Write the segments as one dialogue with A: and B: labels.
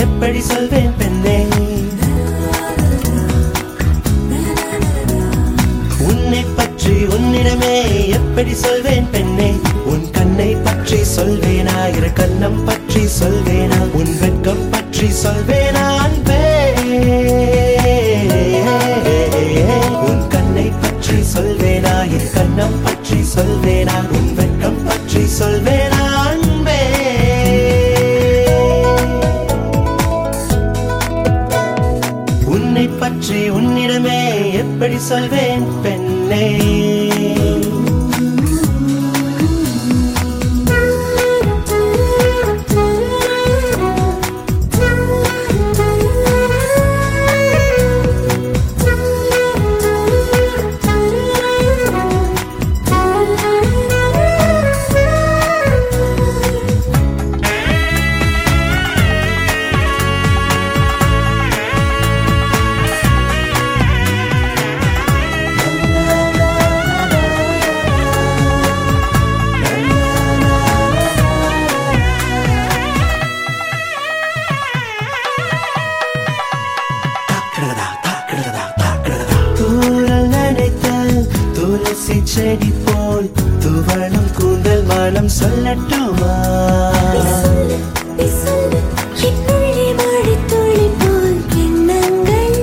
A: எப்படி சொல்வேன் பெண்ணே உன்னை பற்றி உன்னிடமே எப்படி சொல்வேன் பெண்ணே உன் கண்ணை பற்றி சொல்வேனா இரு கண்ணம் பற்றி சொல்வேனா உன் வெட்கம் பற்றி சொல்வேனா அன்பே உன் கண்ணை பற்றி சொல்வேனா இரு கண்ணம் பற்றி சொல்வேனா உன் வெட்கம் பற்றி சொல்வேனா அன்பே உன்னை பற்றி உன்னிடமே எப்படி சொல்வேன் பெண்ணே தூரல் நினைத்த துளசி செடி போல் துவளும் கூந்தல் மனம் சொல்லட்டுமா
B: நீ சொல்லு என்னுள்ளே மழைத்துளி போல் எண்ணங்கள்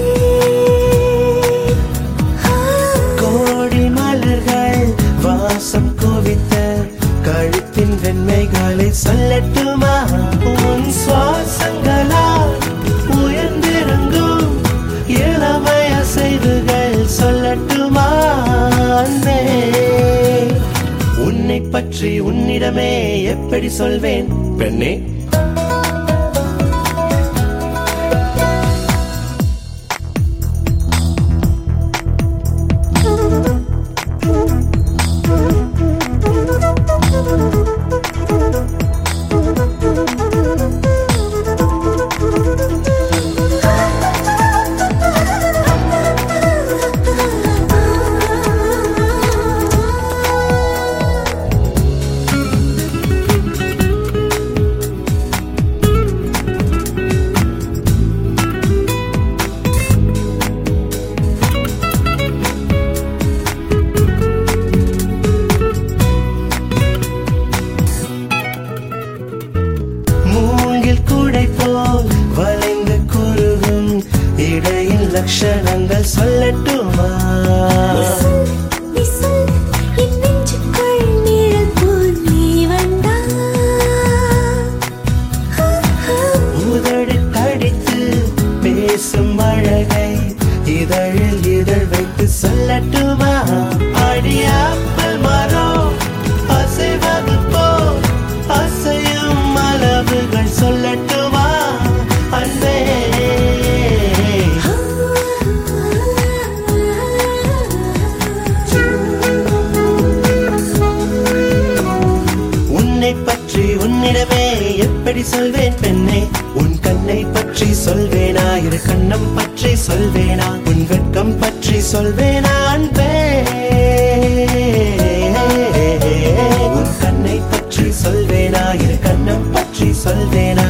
B: ஆ,
A: கோடி மலர்கள் வாசம் குவித்த கழுத்தின் வெண்மைகளை சொல்லட்டுமா உன் சுவாசங்களால் உயர்ந்திருந்தும் இளமை அசைவுகள் சொல்லட்டுமா அன்பே உன்னை பற்றி உன்னிடமே எப்படி சொல்வேன் பெண்ணே மூங்கில் கூடை போல் வளைந்து குறுகும் இடையில் லட்சணங்கள் சொல்லட்டுமா
B: நீ சொல்லு, நீ சொல்லு, என் நெஞ்சுக்குள் நிழல் போல் நீ வந்தாய். ஆ, ஆ,
A: உதடு கடித்து பேசும் அழகை இதழில் இதழ் வைத்து சொல்லட்டுமா அடியாப்பல் மரம் அசைவது போல் அசையும் அளவுகள் சொல்லட்டுமா அன்பே உன்னை பற்றி உன்னிடமே எப்படி சொல்வேன் பெண்ணே உன் கண்ணை பற்றி சொல்வேனா இரு கண்ணம் பற்றி சொல்வேனா உன் வெட்கம் பற்றி சொல்வேனா அன்பே உன் கண்ணை பற்றி சொல்வேனா இரு கண்ணம் பற்றி சொல்வேனா